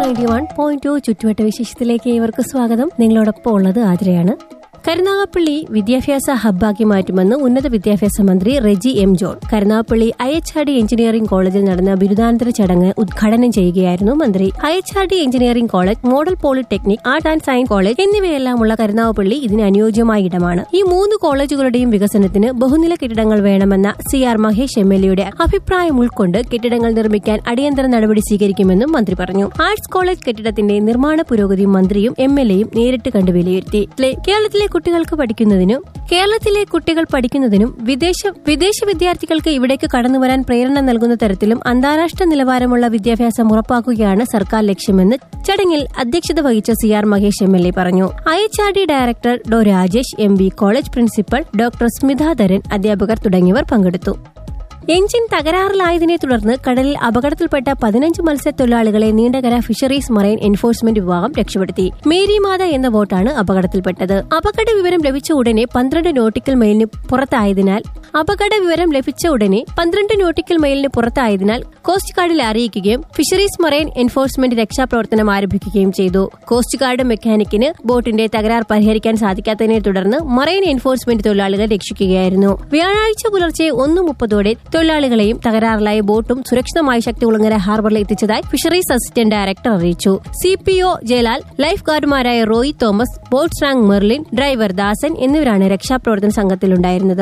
ninety one point two ചുറ്റുവട്ട വിശേഷത്തിലേക്ക് ഇവർക്ക് സ്വാഗതം നിങ്ങളോടൊപ്പം ഉള്ളത് ആതിരയാണ് കരുനാഗപ്പള്ളി വിദ്യാഭ്യാസ ഹബ്ബാക്കി മാറ്റുമെന്ന് ഉന്നത വിദ്യാഭ്യാസ മന്ത്രി Reji M John Karunagappally I H R D engineering കോളേജിൽ നടന്ന ബിരുദാനന്തര ചടങ്ങ് ഉദ്ഘാടനം ചെയ്യുകയായിരുന്നു മന്ത്രി I H R D engineering college model polytechnic art and science college എന്നിവയെല്ലാമുള്ള കരുനാഗപ്പള്ളി ഇതിന് അനുയോജ്യമായ ഇടമാണ് ഈ മൂന്ന് കോളേജുകളുടെയും വികസനത്തിന് ബഹുനില കെട്ടിടങ്ങൾ വേണമെന്ന C R Mahesh M L എയുടെ അഭിപ്രായം ഉൾക്കൊണ്ട് കെട്ടിടങ്ങൾ നിർമ്മിക്കാൻ അടിയന്തര നടപടി സ്വീകരിക്കുമെന്നും മന്ത്രി പറഞ്ഞു ആർട്സ് കോളേജ് കെട്ടിടത്തിന്റെ നിർമ്മാണ പുരോഗതി മന്ത്രിയും എം എൽ എയും നേരിട്ട് കണ്ട് വിലയിരുത്തി കേരളത്തിലെ കുട്ടികൾക്ക് പഠിക്കുന്നതിനും കേരളത്തിലെ കുട്ടികൾ പഠിക്കുന്നതിനും വിദേശ വിദേശ വിദ്യാർത്ഥികൾക്ക് ഇവിടേക്ക് കടന്നുവരാൻ പ്രേരണ നൽകുന്ന തരത്തിലും അന്താരാഷ്ട്ര നിലവാരമുള്ള വിദ്യാഭ്യാസം ഉറപ്പാക്കുകയാണ് സർക്കാർ ലക്ഷ്യമെന്ന് ചടങ്ങിൽ അധ്യക്ഷത വഹിച്ച C R Mahesh M L A പറഞ്ഞു I H R D director Dr Rajesh M B college principal doctor Smithadharan അധ്യാപകർ തുടങ്ങിയവർ പങ്കെടുത്തു എഞ്ചിൻ തകരാറിലായതിനെ തുടർന്ന് കടലിൽ അപകടത്തിൽപ്പെട്ട പതിനഞ്ച് മത്സ്യത്തൊഴിലാളികളെ നീണ്ടകര ഫിഷറീസ് മറൈൻ എൻഫോഴ്സ്മെന്റ് വിഭാഗം രക്ഷപ്പെടുത്തി മേരിമാത എന്ന ബോട്ടാണ് അപകടത്തിൽപ്പെട്ടത് അപകട വിവരം ലഭിച്ച ഉടനെ പന്ത്രണ്ട് നോട്ടിക്കൽ മൈലിന് പുറത്തായതിനാൽ അപകട വിവരം ലഭിച്ച ഉടനെ പന്ത്രണ്ട് നോട്ടിക്കൽ മൈലിന് പുറത്തായതിനാൽ കോസ്റ്റ് ഗാർഡിൽ അറിയിക്കുകയും ഫിഷറീസ് മറൈൻ എൻഫോഴ്സ്മെന്റ് രക്ഷാപ്രവർത്തനം ആരംഭിക്കുകയും ചെയ്തു കോസ്റ്റ് ഗാർഡ് മെക്കാനിക്കിന് ബോട്ടിന്റെ തകരാർ പരിഹരിക്കാൻ സാധിക്കാത്തതിനെ തുടർന്ന് മറൈൻ എൻഫോഴ്സ്മെന്റ് തൊഴിലാളികൾ രക്ഷിക്കുകയായിരുന്നു വ്യാഴാഴ്ച പുലർച്ചെ ഒന്ന് മുപ്പതോടെ തൊഴിലാളികളെയും തകരാറിലായ ബോട്ടും സുരക്ഷിതമായി ശക്തികുളങ്ങര ഹാർബറിൽ എത്തിച്ചതായി ഫിഷറീസ് അസിസ്റ്റന്റ് ഡയറക്ടർ അറിയിച്ചു C P O Jayalal life ഗാർഡുമാരായ Roy Thomas boat rank Merlin driver Dasan എന്നിവരാണ് രക്ഷാപ്രവർത്തന സംഘത്തിലുണ്ടായിരുന്നത്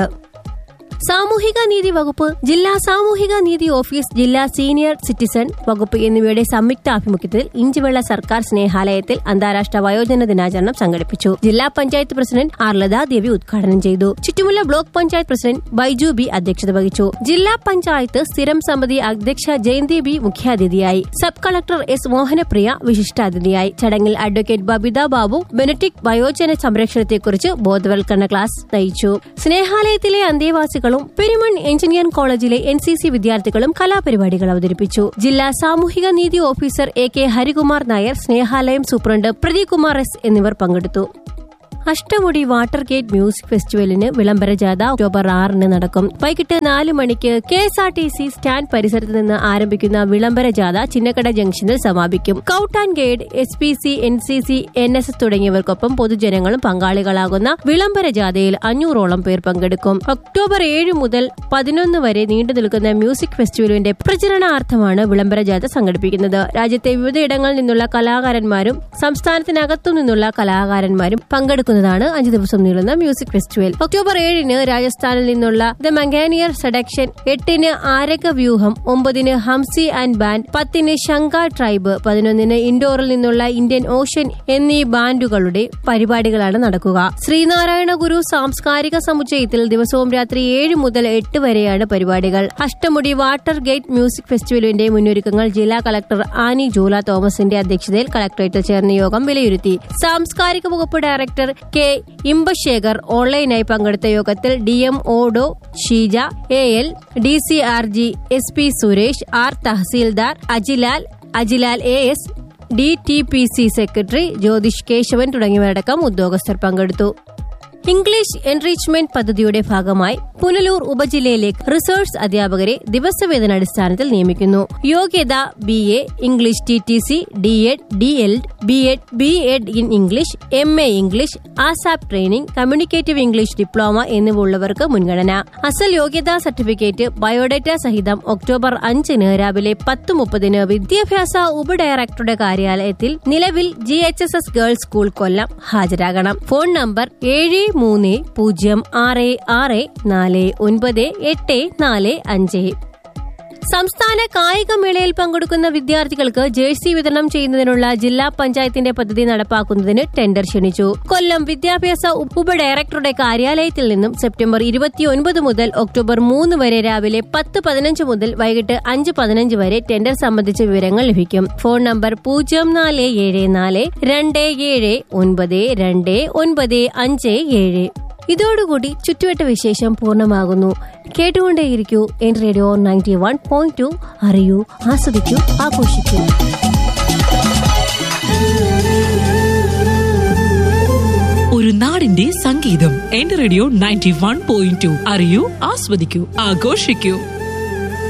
സാമൂഹിക നീതി വകുപ്പ് ജില്ലാ സാമൂഹിക നീതി ഓഫീസ് ജില്ലാ സീനിയർ സിറ്റിസൺ വകുപ്പ് എന്നിവയുടെ സംയുക്ത ആഭിമുഖ്യത്തിൽ ഇഞ്ചിവെള്ള സർക്കാർ സ്നേഹാലയത്തിൽ അന്താരാഷ്ട്ര വയോജന ദിനാചരണം സംഘടിപ്പിച്ചു ജില്ലാ പഞ്ചായത്ത് പ്രസിഡന്റ് ആർ ലതാദേവി ഉദ്ഘാടനം ചെയ്തു ചുറ്റുമുള്ള block panchayat president Baiju B അധ്യക്ഷത വഹിച്ചു ജില്ലാ പഞ്ചായത്ത് സ്ഥിരം സമിതി അധ്യക്ഷ ജയന്തി ബി മുഖ്യാതിഥിയായി സബ് കളക്ടർ എസ് മോഹനപ്രിയ വിശിഷ്ടാതിഥിയായി ചടങ്ങിൽ അഡ്വക്കേറ്റ് ബബിത ബാബു ബെനറ്റിക് വയോജന സംരക്ഷണത്തെക്കുറിച്ച് ബോധവൽക്കരണ ക്ലാസ് നയിച്ചു സ്നേഹാലയത്തിലെ അന്തേവാസികളും പെരുമൺ എഞ്ചിനീയറിംഗ് കോളേജിലെ എൻ സി സി വിദ്യാർത്ഥികളും കലാപരിപാടികൾ അവതരിപ്പിച്ചു ജില്ലാ സാമൂഹിക നീതി officer A K Harikumar Nair Snehalayam superintendent Pradeep Kumar S എന്നിവർ പങ്കെടുത്തു അഷ്ടമുടി വാട്ടർ ഗേറ്റ് മ്യൂസിക് ഫെസ്റ്റിവലിന് വിളംബര ജാഥ ഒക്ടോബർ ആറിന് നടക്കും വൈകിട്ട് നാല് മണിക്ക് K S R T C stand പരിസരത്ത് നിന്ന് ആരംഭിക്കുന്ന വിളംബര ജാഥ ചിന്നക്കട ജംഗ്ഷനിൽ സമാപിക്കും scout and guide S P C N C C N S S തുടങ്ങിയവർക്കൊപ്പം പൊതുജനങ്ങളും പങ്കാളികളാകുന്ന വിളംബര ജാഥയിൽ അഞ്ഞൂറോളം പേർ പങ്കെടുക്കും ഒക്ടോബർ ഏഴ് മുതൽ പതിനൊന്ന് വരെ നീണ്ടു നിൽക്കുന്ന മ്യൂസിക് ഫെസ്റ്റിവലിന്റെ പ്രചരണാർത്ഥമാണ് വിളംബര ജാഥ സംഘടിപ്പിക്കുന്നത് രാജ്യത്തെ വിവിധയിടങ്ങളിൽ നിന്നുള്ള കലാകാരന്മാരും സംസ്ഥാനത്തിനകത്തു നിന്നുള്ള കലാകാരന്മാരും പങ്കെടുക്കുന്നതാണ് അഞ്ചു ദിവസം നീളുന്ന മ്യൂസിക് ഫെസ്റ്റിവൽ ഒക്ടോബർ ഏഴിന് രാജസ്ഥാനിൽ നിന്നുള്ള ദ മംഗാനിയർ സെഡക്ഷൻ എട്ടിന് ആരക വ്യൂഹം ഒമ്പതിന് ഹംസി ആൻഡ് ബാൻഡ് പത്തിന് ശങ്ക ട്രൈബ് പതിനൊന്നിന് ഇൻഡോറിൽ നിന്നുള്ള ഇന്ത്യൻ ഓഷ്യൻ എന്നീ ബാൻഡുകളുടെ പരിപാടികളാണ് നടക്കുക ശ്രീനാരായണ ഗുരു സാംസ്കാരിക സമുച്ചയത്തിൽ ദിവസവും രാത്രി ഏഴ് മുതൽ എട്ട് വരെയാണ് പരിപാടികൾ അഷ്ടമുടി വാട്ടർ ഗേറ്റ് മ്യൂസിക് ഫെസ്റ്റിവലിന്റെ മുന്നൊരുക്കങ്ങൾ ജില്ലാ കളക്ടർ ആനി ജൂല തോമസിന്റെ അധ്യക്ഷതയിൽ കളക്ടറേറ്റിൽ ചേർന്ന യോഗം വിലയിരുത്തി സാംസ്കാരിക വകുപ്പ് ഡയറക്ടർ കെ ഇമ്പശേഖർ ഓൺലൈനായി പങ്കെടുത്ത യോഗത്തിൽ ഡി എം ഒഡോ Sheeja A L D C R G S P Suresh R tahsildar Ajilal Ajilal A S D T P C secretary Jyothish Kesavan തുടങ്ങിയവരടക്കം ഉദ്യോഗസ്ഥർ പങ്കെടുത്തു ഇംഗ്ലീഷ് എൻറിച്ച്മെന്റ് പദ്ധതിയുടെ ഭാഗമായി പുനലൂർ ഉപജില്ലയിലേക്ക് റിസർച്ച് അധ്യാപകരെ ദിവസവേതന അടിസ്ഥാനത്തിൽ നിയമിക്കുന്നു യോഗ്യത B A English T T C D Ed D L B Ed B Ed in English M A English ASAP training communicative English diploma എന്നിവ ഉള്ളവർക്ക് മുൻഗണന അസൽ യോഗ്യതാ സർട്ടിഫിക്കറ്റ് ബയോഡേറ്റ സഹിതം ഒക്ടോബർ അഞ്ചിന് രാവിലെ പത്ത് മുപ്പതിന് വിദ്യാഭ്യാസ ഉപഡയറക്ടറുടെ കാര്യാലയത്തിൽ നിലവിൽ G H S S girls school Kollam ഹാജരാകണം ഫോൺ നമ്പർ ഏഴ് മൂന്ന് പൂജ്യം ആറ് ആറ് നാല് ഒൻപത് എട്ട് നാല് അഞ്ച് സംസ്ഥാന കായികമേളയിൽ പങ്കെടുക്കുന്ന വിദ്യാർത്ഥികൾക്ക് ജേഴ്സി വിതരണം ചെയ്യുന്നതിനുള്ള ജില്ലാ പഞ്ചായത്തിന്റെ പദ്ധതി നടപ്പാക്കുന്നതിന് ടെൻഡർ ക്ഷണിച്ചു കൊല്ലം വിദ്യാഭ്യാസ ഉപഡയറക്ടറുടെ കാര്യാലയത്തിൽ നിന്നും സെപ്റ്റംബർ ഇരുപത്തിയൊൻപത് മുതൽ ഒക്ടോബർ മൂന്ന് വരെ രാവിലെ പത്ത് പതിനഞ്ച് മുതൽ വൈകിട്ട് അഞ്ച് പതിനഞ്ച് വരെ ടെൻഡർ സംബന്ധിച്ച വിവരങ്ങൾ ലഭിക്കും ഫോൺ നമ്പർ പൂജ്യം നാല് ഏഴ് നാല് രണ്ട് ഏഴ് ഒൻപത് രണ്ട് ഒൻപത് അഞ്ച് ഏഴ് ഇതോടുകൂടി ചുറ്റുവട്ട വിശേഷം പൂർണ്ണമാകുന്നു കേട്ടുകൊണ്ടേയിരിക്കൂ എൻ radio ninety one point two അറിയൂ ആസ്വദിക്കൂ ആഘോഷിക്കൂ ഒരു നാടിന്റെ സംഗീതം എന്റെ radio ninety one point two അറിയൂ ആസ്വദിക്കൂ ആഘോഷിക്കൂ